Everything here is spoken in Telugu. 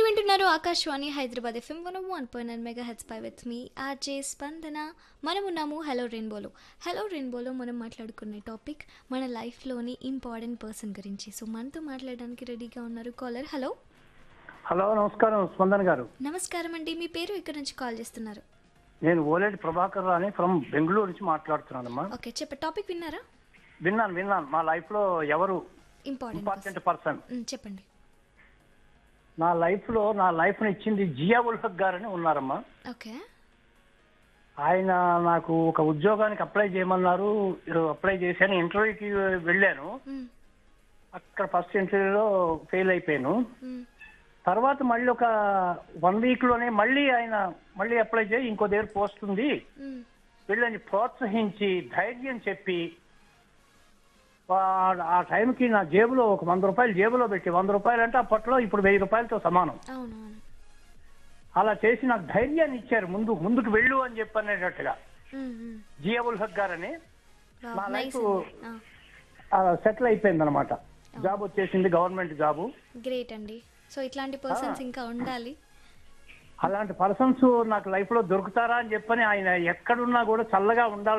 వింటున్నారు Akashvani Hyderabad FM one one point nine megahertz పై విత్ మీ ఆర్జే స్పందన మనం ఉన్నాము హలో రెయిన్బోలో హలో రెయిన్బోలో మనం మాట్లాడుకునే టాపిక్ మన లైఫ్లోని ఇంపార్టెంట్ పర్సన్ గురించి సో మనతో మాట్లాడడానికి రెడీగా ఉన్నారు కాలర్ హలో హలో నమస్కారం స్పందన్ గారు నమస్కారం అండి మీ పేరు ఇక్కడ నుంచి కాల్ చేస్తున్నారు నేను ఓలేటి ప్రభాకర్ రాని ఫ్రమ్ బెంగళూరు నుంచి మాట్లాడుతున్నానమ్మా ఓకే చెప్ప టాపిక్ విన్నారా విన్నాను విన్నాను మా లైఫ్ లో ఎవరు ఇంపార్టెంట్ ఇంపార్టెంట్ పర్సన్ చెప్పండి నా లైఫ్ లో నా లైఫ్ ని ఇచ్చింది జియా ఉల్ హక్ గారని ఉన్నారమ్మా ఓకే ఆయన నాకు ఒక ఉద్యోగానికి అప్లై చేయమన్నారు అప్లై చేశాను ఇంటర్వ్యూకి వెళ్ళాను అక్కడ ఫస్ట్ ఇంటర్వ్యూలో ఫెయిల్ అయిపోయాను తర్వాత మళ్ళీ ఒక వన్ వీక్ లోనే మళ్ళీ ఆయన మళ్ళీ అప్లై చేయి ఇంకో దగ్గర పోస్ట్ ఉంది వీళ్ళని ప్రోత్సహించి ధైర్యం చెప్పి ఆ- ఆ టైంకి నా జేబులో ఒక వంద రూపాయలు జేబులో పెట్టి వంద రూపాయలు అంటే అప్పట్లో ఇప్పుడు వెయ్యి రూపాయలతో సమానం అవునవును అలా చేసి నాకు ధైర్యాన్ని ఇచ్చారు ముందు ముందుకు వెళ్ళు అని చెప్పి అనేటట్టుగా జియాబుల్ హక్ గారని నా నైస్ లైఫ్ సెటిల్ అయిపోయింది అనమాట జాబ్ వచ్చేసింది గవర్నమెంట్ జాబు గ్రేట్ అండి సో ఇట్లాంటి పర్సన్స్ ఇంకా ఉండాలి అలాంటి పర్సన్స్ నాకు లైఫ్ లో దొరుకుతారా అని చెప్పని ఆయన ఎక్కడున్నా కూడా చల్లగా ఉండాలి